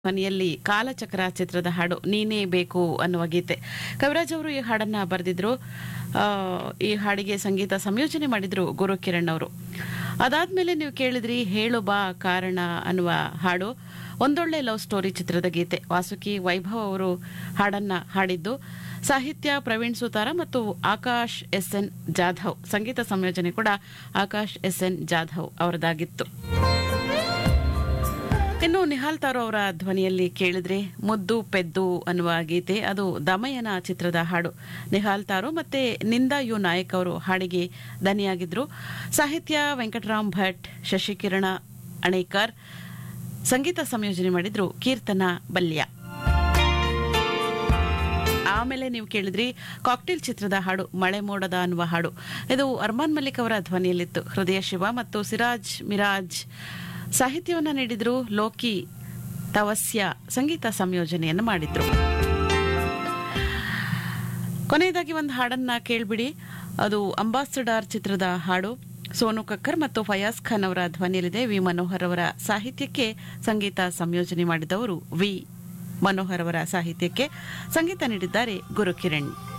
ಮನೆಯಲ್ಲಿ ಕಾಲಚಕ್ರ ಚಿತ್ರದ ಹಾಡು ನೀನೇ ಬೇಕು ಅನ್ನುವ ಗೀತೆ ಕವಿರಾಜ್ ಅವರು ಈ ಹಾಡನ್ನ ಬರೆದಿದ್ರು ಆ, ಈ ಹಾಡಿಗೆ ಸಂಗೀತ ಸಂಯೋಜನೆ ಮಾಡಿದ್ರು ಗುರು ಕಿರಣ್ ಅವರು ಅದಾದ್ಮೇಲೆ ನೀವು ಕೇಳಿದ್ರಿ ಹೇಳು ಬಾ ಕಾರಣ ಅನ್ನುವ ಹಾಡು ಒಂದೊಳ್ಳೆ ಲವ್ ಸ್ಟೋರಿ ಚಿತ್ರದ ಗೀತೆ ವಾಸುಕಿ ವೈಭವ್ ಅವರು ಹಾಡನ್ನ ಹಾಡಿದ್ದು ಸಾಹಿತ್ಯ ಪ್ರವೀಣ್ ಸುತಾರ ಮತ್ತು ಆಕಾಶ್ ಎಸ್ ಎನ್ ಜಾಧವ್ ಸಂಗೀತ ಸಂಯೋಜನೆ ಕೂಡ ಆಕಾಶ್ ಎಸ್ ಎನ್ ಜಾಧವ್ ಅವರದಾಗಿತ್ತು ಇನ್ನು ನಿಹಾಲ್ ತಾರೋ ಅವರ ಧ್ವನಿಯಲ್ಲಿ ಕೇಳಿದ್ರೆ ಮುದ್ದು ಪೆದ್ದು ಅನ್ನುವ ಗೀತೆ ಅದು ದಮಯನ ಚಿತ್ರದ ಹಾಡು ನಿಹಾಲ್ ತಾರೋ ಮತ್ತೆ ನಿಂದಾ ಯು ನಾಯಕ್ ಅವರು ಹಾಡಿಗೆ ದನಿಯಾಗಿದ್ರು ಸಾಹಿತ್ಯ ವೆಂಕಟರಾಮ್ ಭಟ್ ಶಶಿಕಿರಣ ಅಣೇಕರ್ ಸಂಗೀತ ಸಂಯೋಜನೆ ಮಾಡಿದ್ರು ಕೀರ್ತನ ಬಲ್ಯ ಆಮೇಲೆ ನೀವು ಕೇಳಿದ್ರಿ ಕಾಕ್ಟೇಲ್ ಚಿತ್ರದ ಹಾಡು ಮಳೆ ಮೋಡದ ಅನ್ನುವ ಹಾಡು ಇದು ಅರ್ಮಾನ್ ಮಲ್ಲಿಕ್ ಅವರ ಧ್ವನಿಯಲ್ಲಿತ್ತು ಹೃದಯ ಶಿವ ಮತ್ತು ಸಿರಾಜ್ ಮಿರಾಜ್ ಸಾಹಿತ್ಯವನ್ನ ನೀಡಿದ್ರು ಲೋಕಿ ತವಸ್ಯ ಸಂಗೀತ ಸಂಯೋಜನೆಯನ್ನು ಮಾಡಿದ್ರು ಕೊನೆಯದಾಗಿ ಒಂದು ಹಾಡನ್ನ ಕೇಳ್ಬಿಡಿ ಅದು ಅಂಬಾಸಡಾರ್ ಚಿತ್ರದ ಹಾಡು ಸೋನು ಕಕ್ಕರ್ ಮತ್ತು ಫಯಾಜ್ ಖಾನ್ ಅವರ ಧ್ವನಿಯಲ್ಲಿದೆ ವಿ ಮನೋಹರ್ ಅವರ ಸಾಹಿತ್ಯಕ್ಕೆ ಸಂಗೀತ ಸಂಯೋಜನೆ ಮಾಡಿದವರು ವಿ ಮನೋಹರ್ ಅವರ ಸಾಹಿತ್ಯಕ್ಕೆ ಸಂಗೀತ ನೀಡಿದ್ದಾರೆ ಗುರು ಕಿರಣ್